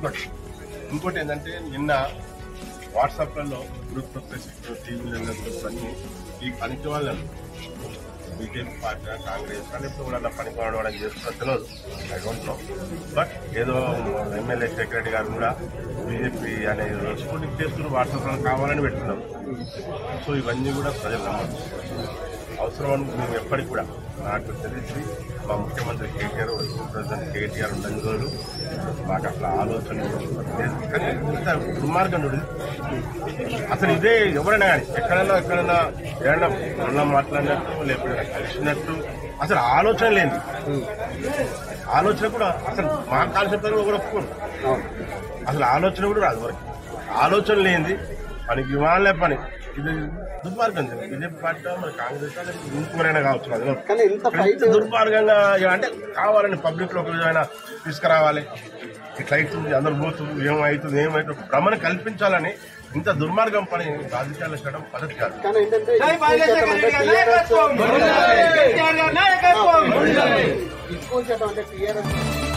ఇంకోటి ఇంకోటి ఏంటంటే నిన్న వాట్సాప్లలో గ్రూప్ టీవీలలో గ్రూప్స్ అన్ని ఈ పనికి వాళ్ళను బీజేపీ పార్టీ కాంగ్రెస్ అని ఇప్పుడు కూడా పనికి వాడడం చేస్తున్నా తెలియదు ఐ డోంట్ నో బట్ ఏదో ఎమ్మెల్యే సెక్రటరీ గారు కూడా బీజేపీ అనే స్కూటింగ్ చేస్తున్నారు వాట్సాప్లో కావాలని పెట్టుకున్నారు సో ఇవన్నీ కూడా ప్రజలు నమ్మరు అవసరం అని మేము ఎప్పటికి కూడా నాకు తెలిసి మా ముఖ్యమంత్రి కేటీఆర్ ప్రెసిడెంట్ కేటీఆర్ ఉన్న రోజులు మాకు అసలు ఆలోచన లేదు కానీ ఇంత దుర్మార్గం చూడు అసలు ఇదే ఎవరైనా కానీ ఎక్కడైనా ఎక్కడైనా ఏదైనా మొన్న మాట్లాడినట్టు లేకపోతే కలిసినట్టు అసలు ఆలోచన లేదు ఆలోచన కూడా అసలు మా కాన్సెప్ట్ కూడా ఒప్పుకోరు అసలు ఆలోచన కూడా రాదు వరకు ఆలోచన లేనిది పనికి వాళ్ళే పని ఇది దుర్మార్గం ఇది. బీజేపీ పార్టీ మరి కాంగ్రెస్ వాళ్ళు ఇంకొకరైనా కావచ్చు అది కానీ ఇంత ఫైట్ ఎంత దుర్మార్గంగా అంటే కావాలని పబ్లిక్ లో ఒక విధమైన తీసుకురావాలి ఇట్లా అవుతుంది అందరు పోతుంది ఏమవుతుంది ఏమవుతుంది భ్రమను కల్పించాలని ఇంత దుర్మార్గం పని రాజకీయాలు చేయడం పద్ధతి కాదు కానీ ఏంటంటే ఎక్కువ శాతం అంటే టీఆర్ఎస్ ఎక్కువ శాతం అంటే టీఆర్ఎస్